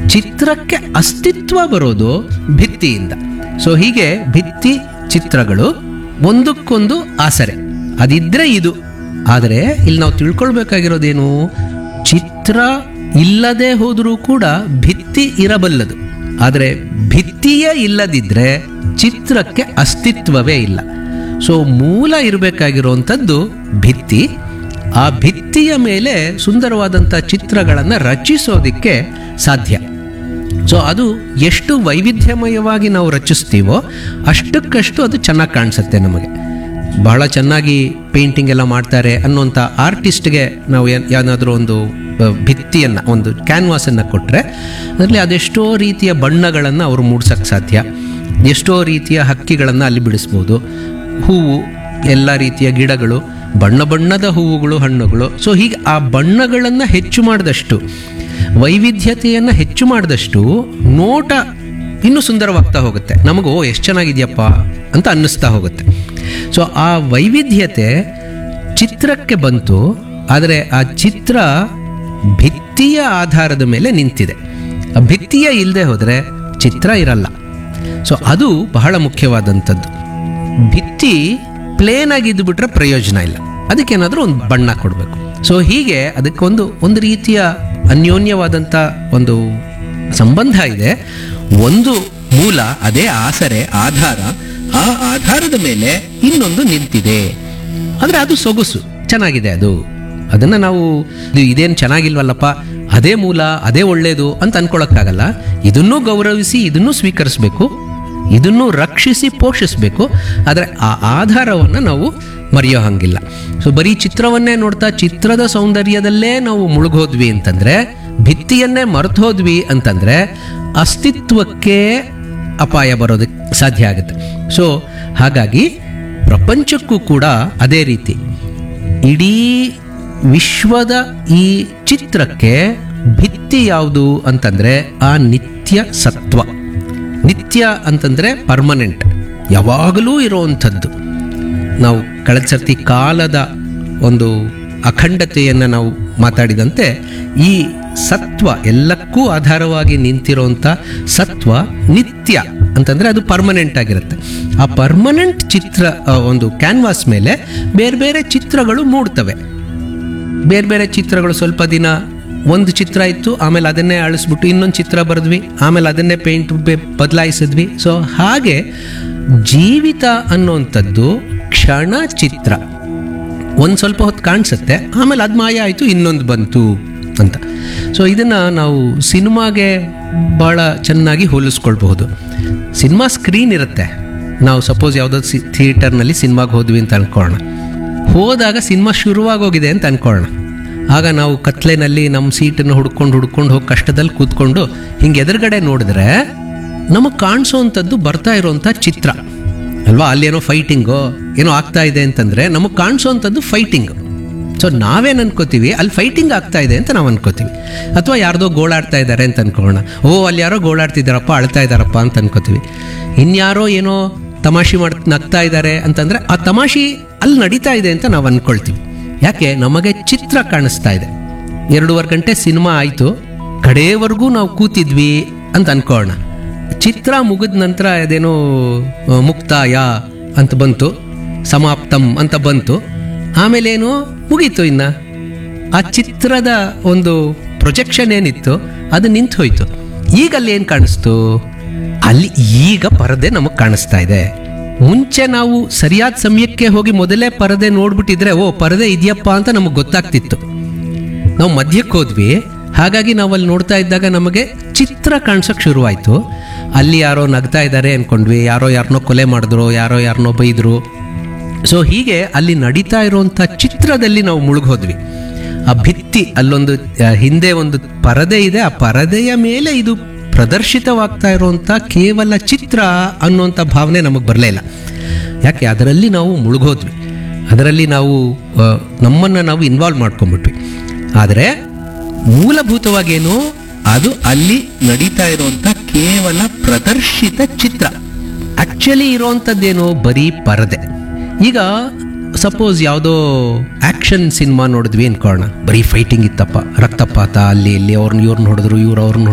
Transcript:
ಚಿತ್ರಕ್ಕೆ ಅಸ್ತಿತ್ವ ಬರೋದು ಭಿತ್ತಿಯಿಂದ ಸೊ ಹೀಗೆ ಭಿತ್ತಿ ಚಿತ್ರಗಳು ಒಂದಕ್ಕೊಂದು ಆಸರೆ ಅದಿದ್ರೆ ಇದು ಆದರೆ ಇಲ್ಲಿ ನಾವು ತಿಳ್ಕೊಳ್ಬೇಕಾಗಿರೋದೇನು ಚಿತ್ರ ಇಲ್ಲದೆ ಹೋದರೂ ಕೂಡ ಭಿತ್ತಿ ಇರಬಲ್ಲದು ಆದರೆ ಭಿತ್ತಿಯೇ ಇಲ್ಲದಿದ್ದರೆ ಚಿತ್ರಕ್ಕೆ ಅಸ್ತಿತ್ವವೇ ಇಲ್ಲ ಸೊ ಮೂಲ ಇರಬೇಕಾಗಿರುವಂಥದ್ದು ಭಿತ್ತಿ ಆ ಭಿತ್ತಿಯ ಮೇಲೆ ಸುಂದರವಾದಂಥ ಚಿತ್ರಗಳನ್ನು ರಚಿಸೋದಕ್ಕೆ ಸಾಧ್ಯ ಸೊ ಅದು ಎಷ್ಟು ವೈವಿಧ್ಯಮಯವಾಗಿ ನಾವು ರಚಿಸ್ತೀವೋ ಅಷ್ಟಕ್ಕಷ್ಟು ಅದು ಚೆನ್ನಾಗಿ ಕಾಣಿಸುತ್ತೆ ನಮಗೆ ಬಹಳ ಚೆನ್ನಾಗಿ ಪೇಂಟಿಂಗ್ ಎಲ್ಲ ಮಾಡ್ತಾರೆ ಅನ್ನುವಂಥ ಆರ್ಟಿಸ್ಟ್ಗೆ ನಾವು ಏನಾದರೂ ಒಂದು ಭಿತ್ತಿಯನ್ನು ಒಂದು ಕ್ಯಾನ್ವಾಸನ್ನು ಕೊಟ್ಟರೆ ಅದರಲ್ಲಿ ಅದೆಷ್ಟೋ ರೀತಿಯ ಬಣ್ಣಗಳನ್ನು ಅವರು ಮೂಡ್ಸೋಕ್ಕೆ ಸಾಧ್ಯ ಎಷ್ಟೋ ರೀತಿಯ ಹಕ್ಕಿಗಳನ್ನು ಅಲ್ಲಿ ಬಿಡಿಸ್ಬೋದು ಹೂವು ಎಲ್ಲ ರೀತಿಯ ಗಿಡಗಳು ಬಣ್ಣ ಬಣ್ಣದ ಹೂವುಗಳು ಹಣ್ಣುಗಳು ಸೊ ಹೀಗೆ ಆ ಬಣ್ಣಗಳನ್ನು ಹೆಚ್ಚು ಮಾಡಿದಷ್ಟು ವೈವಿಧ್ಯತೆಯನ್ನು ಹೆಚ್ಚು ಮಾಡಿದಷ್ಟು ನೋಟ ಇನ್ನೂ ಸುಂದರವಾಗ್ತಾ ಹೋಗುತ್ತೆ ನಮಗೂ ಎಷ್ಟು ಚೆನ್ನಾಗಿದೆಯಪ್ಪ ಅಂತ ಅನ್ನಿಸ್ತಾ ಹೋಗುತ್ತೆ ಸೊ ಆ ವೈವಿಧ್ಯತೆ ಚಿತ್ರಕ್ಕೆ ಬಂತು ಆದರೆ ಆ ಚಿತ್ರ ಭಿತ್ತಿಯ ಆಧಾರದ ಮೇಲೆ ನಿಂತಿದೆ ಆ ಭಿತ್ತಿಯ ಇಲ್ಲದೆ ಹೋದರೆ ಚಿತ್ರ ಇರಲ್ಲ ಸೊ ಅದು ಬಹಳ ಮುಖ್ಯವಾದಂಥದ್ದು ಭಿತ್ತಿ ಪ್ಲೇನ್ ಆಗಿದ್ದು ಬಿಟ್ರೆ ಪ್ರಯೋಜನ ಇಲ್ಲ ಅದಕ್ಕೇನಾದರೂ ಒಂದು ಬಣ್ಣ ಕೊಡಬೇಕು ಸೊ ಹೀಗೆ ಅದಕ್ಕೊಂದು ಒಂದು ರೀತಿಯ ಅನ್ಯೋನ್ಯವಾದಂಥ ಒಂದು ಸಂಬಂಧ ಇದೆ ಒಂದು ಮೂಲ ಅದೇ ಆಸರೆ ಆಧಾರ ಆ ಆಧಾರದ ಮೇಲೆ ಇನ್ನೊಂದು ನಿಂತಿದೆ ಅಂದರೆ ಅದು ಸೊಗಸು ಚೆನ್ನಾಗಿದೆ ಅದು ಅದನ್ನು ನಾವು ಇದು ಇದೇನು ಚೆನ್ನಾಗಿಲ್ವಲ್ಲಪ್ಪ ಅದೇ ಮೂಲ ಅದೇ ಒಳ್ಳೆಯದು ಅಂತ ಅನ್ಕೊಳಕ್ಕಾಗಲ್ಲ ಇದನ್ನೂ ಗೌರವಿಸಿ ಇದನ್ನೂ ಸ್ವೀಕರಿಸಬೇಕು ಇದನ್ನು ರಕ್ಷಿಸಿ ಪೋಷಿಸಬೇಕು ಆದರೆ ಆ ಆಧಾರವನ್ನು ನಾವು ಮರೆಯೋ ಹಂಗಿಲ್ಲ ಸೊ ಬರೀ ಚಿತ್ರವನ್ನೇ ನೋಡ್ತಾ ಚಿತ್ರದ ಸೌಂದರ್ಯದಲ್ಲೇ ನಾವು ಮುಳುಗೋದ್ವಿ ಅಂತಂದ್ರೆ ಭಿತ್ತಿಯನ್ನೇ ಮರೆತು ಹೋದ್ವಿ ಅಂತಂದ್ರೆ ಅಸ್ತಿತ್ವಕ್ಕೆ ಅಪಾಯ ಬರೋದಕ್ಕೆ ಸಾಧ್ಯ ಆಗುತ್ತೆ ಸೊ ಹಾಗಾಗಿ ಪ್ರಪಂಚಕ್ಕೂ ಕೂಡ ಅದೇ ರೀತಿ ಇಡೀ ವಿಶ್ವದ ಈ ಚಿತ್ರಕ್ಕೆ ಭಿತ್ತಿ ಯಾವುದು ಅಂತಂದ್ರೆ ಆ ನಿತ್ಯ ಸತ್ವ ನಿತ್ಯ ಅಂತಂದ್ರೆ ಪರ್ಮನೆಂಟ್ ಯಾವಾಗಲೂ ಇರುವಂಥದ್ದು ನಾವು ಕಳೆದ ಸರ್ತಿ ಕಾಲದ ಒಂದು ಅಖಂಡತೆಯನ್ನು ನಾವು ಮಾತಾಡಿದಂತೆ ಈ ಸತ್ವ ಎಲ್ಲಕ್ಕೂ ಆಧಾರವಾಗಿ ನಿಂತಿರುವಂಥ ಸತ್ವ ನಿತ್ಯ ಅಂತಂದರೆ ಅದು ಪರ್ಮನೆಂಟ್ ಆಗಿರುತ್ತೆ ಆ ಪರ್ಮನೆಂಟ್ ಚಿತ್ರ ಆ, ಒಂದು ಕ್ಯಾನ್ವಾಸ್ ಮೇಲೆ ಬೇರೆ ಬೇರೆ ಚಿತ್ರಗಳು ಮೂಡ್ತವೆ ಬೇರೆ ಬೇರೆ ಚಿತ್ರಗಳು ಸ್ವಲ್ಪ ದಿನ ಒಂದು ಚಿತ್ರ ಇತ್ತು ಆಮೇಲೆ ಅದನ್ನೇ ಅಳಿಸ್ಬಿಟ್ಟು ಇನ್ನೊಂದು ಚಿತ್ರ ಬರೆದ್ವಿ ಆಮೇಲೆ ಅದನ್ನೇ ಪೇಂಟ್ ಬದಲಾಯಿಸಿದ್ವಿ ಸೊ ಹಾಗೆ ಜೀವಿತ ಅನ್ನುವಂಥದ್ದು ಕ್ಷಣ ಚಿತ್ರ ಒಂದು ಸ್ವಲ್ಪ ಹೊತ್ತು ಕಾಣಿಸುತ್ತೆ ಆಮೇಲೆ ಅದು ಮಾಯ ಆಯಿತು ಇನ್ನೊಂದು ಬಂತು ಅಂತ ಸೊ ಇದನ್ನು ನಾವು ಸಿನಿಮಾಗೆ ಭಾಳ ಚೆನ್ನಾಗಿ ಹೋಲಿಸ್ಕೊಳ್ಬಹುದು ಸಿನಿಮಾ ಸ್ಕ್ರೀನ್ ಇರುತ್ತೆ ನಾವು ಸಪೋಸ್ ಯಾವುದೋ ಸಿ ಥಿಯೇಟರ್ನಲ್ಲಿ ಸಿನಿಮಾಗೆ ಹೋದ್ವಿ ಅಂತ ಅನ್ಕೊಳ್ಳೋಣ ಹೋದಾಗ ಸಿನಿಮಾ ಶುರುವಾಗೋಗಿದೆ ಅಂತ ಅನ್ಕೊಳ್ಳೋಣ ಆಗ ನಾವು ಕತ್ಲೆನಲ್ಲಿ ನಮ್ಮ ಸೀಟನ್ನು ಹುಡ್ಕೊಂಡು ಹುಡ್ಕೊಂಡು ಹೋಗಿ ಕಷ್ಟದಲ್ಲಿ ಕೂತ್ಕೊಂಡು ಹಿಂಗೆ ಎದುರುಗಡೆ ನೋಡಿದ್ರೆ ನಮಗೆ ಕಾಣಿಸೋವಂಥದ್ದು ಬರ್ತಾ ಇರೋವಂಥ ಚಿತ್ರ ಅಲ್ವಾ ಅಲ್ಲೇನೋ ಫೈಟಿಂಗು ಏನೋ ಆಗ್ತಾ ಇದೆ ಅಂತಂದರೆ ನಮಗೆ ಕಾಣಿಸೋವಂಥದ್ದು ಫೈಟಿಂಗ್ ಸೊ ನಾವೇನು ಅನ್ಕೋತೀವಿ ಅಲ್ಲಿ ಫೈಟಿಂಗ್ ಆಗ್ತಾ ಇದೆ ಅಂತ ನಾವು ಅನ್ಕೋತೀವಿ ಅಥವಾ ಯಾರ್ದೋ ಗೋಳಾಡ್ತಾ ಇದ್ದಾರೆ ಅಂತ ಅನ್ಕೊಳ್ಳೋಣ ಓ ಅಲ್ಲಿ ಯಾರೋ ಗೋಳಾಡ್ತಿದ್ದಾರಪ್ಪ ಅಳ್ತಾ ಇದ್ದಾರಪ್ಪ ಅಂತ ಅನ್ಕೋತೀವಿ ಇನ್ಯಾರೋ ಏನೋ ತಮಾಷೆ ಮಾಡ್ ನಗ್ತಾ ಇದ್ದಾರೆ ಅಂತಂದರೆ ಆ ತಮಾಷೆ ಅಲ್ಲಿ ನಡೀತಾ ಇದೆ ಅಂತ ನಾವು ಅನ್ಕೊಳ್ತೀವಿ ಯಾಕೆ ನಮಗೆ ಚಿತ್ರ ಕಾಣಿಸ್ತಾ ಇದೆ ಎರಡೂವರೆ ಗಂಟೆ ಸಿನಿಮಾ ಆಯಿತು ಕಡೆಯವರೆಗೂ ನಾವು ಕೂತಿದ್ವಿ ಅಂತ ಅನ್ಕೊಳ್ಳೋಣ ಚಿತ್ರ ಮುಗಿದ ನಂತರ ಅದೇನೋ ಆ, ಮುಕ್ತಾಯ ಅಂತ ಬಂತು ಸಮಾಪ್ತಂ ಅಂತ ಬಂತು ಆಮೇಲೇನು ಮುಗೀತು ಇನ್ನ ಆ ಚಿತ್ರದ ಒಂದು ಪ್ರೊಜೆಕ್ಷನ್ ಏನಿತ್ತು ಅದು ನಿಂತು ಹೋಯ್ತು ಈಗ ಅಲ್ಲಿ ಏನು ಕಾಣಿಸ್ತು ಅಲ್ಲಿ ಈಗ ಪರದೆ ನಮಗೆ ಕಾಣಿಸ್ತಾ ಇದೆ ಮುಂಚೆ ನಾವು ಸರಿಯಾದ ಸಮಯಕ್ಕೆ ಹೋಗಿ ಮೊದಲೇ ಪರದೆ ನೋಡ್ಬಿಟ್ಟಿದ್ರೆ ಓ ಪರದೆ ಇದೆಯಪ್ಪ ಅಂತ ನಮಗೆ ಗೊತ್ತಾಗ್ತಿತ್ತು ನಾವು ಮಧ್ಯಕ್ಕೆ ಹೋದ್ವಿ ಹಾಗಾಗಿ ನಾವು ಅಲ್ಲಿ ನೋಡ್ತಾ ಇದ್ದಾಗ ನಮಗೆ ಚಿತ್ರ ಕಾಣಿಸೋಕೆ ಶುರುವಾಯಿತು ಅಲ್ಲಿ ಯಾರೋ ನಗ್ತಾ ಇದ್ದಾರೆ ಅನ್ಕೊಂಡ್ವಿ ಯಾರೋ ಯಾರನ್ನೋ ಕೊಲೆ ಮಾಡಿದ್ರು ಯಾರೋ ಯಾರನ್ನೋ ಬೈದ್ರು ಸೊ ಹೀಗೆ ಅಲ್ಲಿ ನಡೀತಾ ಇರುವಂಥ ಚಿತ್ರದಲ್ಲಿ ನಾವು ಮುಳುಗೋದ್ವಿ ಆ ಭಿತ್ತಿ ಅಲ್ಲೊಂದು ಆ, ಹಿಂದೆ ಒಂದು ಪರದೆ ಇದೆ ಆ ಪರದೆಯ ಮೇಲೆ ಇದು ಪ್ರದರ್ಶಿತವಾಗ್ತಾ ಇರುವಂಥ ಕೇವಲ ಚಿತ್ರ ಅನ್ನುವಂಥ ಭಾವನೆ ನಮಗೆ ಬರಲೇ ಇಲ್ಲ ಯಾಕೆ ಅದರಲ್ಲಿ ನಾವು ಮುಳುಗೋದ್ವಿ ಅದರಲ್ಲಿ ನಾವು ಆ, ನಮ್ಮನ್ನು ನಾವು ಇನ್ವಾಲ್ವ್ ಮಾಡ್ಕೊಂಡ್ಬಿಟ್ವಿ ಆದರೆ ಮೂಲಭೂತವಾಗೇನು ಅದು ಅಲ್ಲಿ ನಡೀತಾ ಇರುವಂಥ ಕೇವಲ ಪ್ರದರ್ಶಿತ ಚಿತ್ರ ಆಕ್ಚುಲಿ ಇರುವಂಥದ್ದೇನು ಬರೀ ಪರದೆ ಈಗ ಸಪೋಸ್ ಯಾವುದೋ ಆಕ್ಷನ್ ಸಿನಿಮಾ ನೋಡಿದ್ವಿ ಅನ್ಕೊಳ್ಳೋಣ ಬರೀ ಫೈಟಿಂಗ್ ಇತ್ತಪ್ಪ ರಕ್ತಪಾತ ಅಲ್ಲಿ ಇಲ್ಲಿ ಅವ್ರನ್ನ ಇವ್ರನ್ನ ಹೊಡೆದ್ರು ಇವ್ರು ಅವ್ರನ್ನ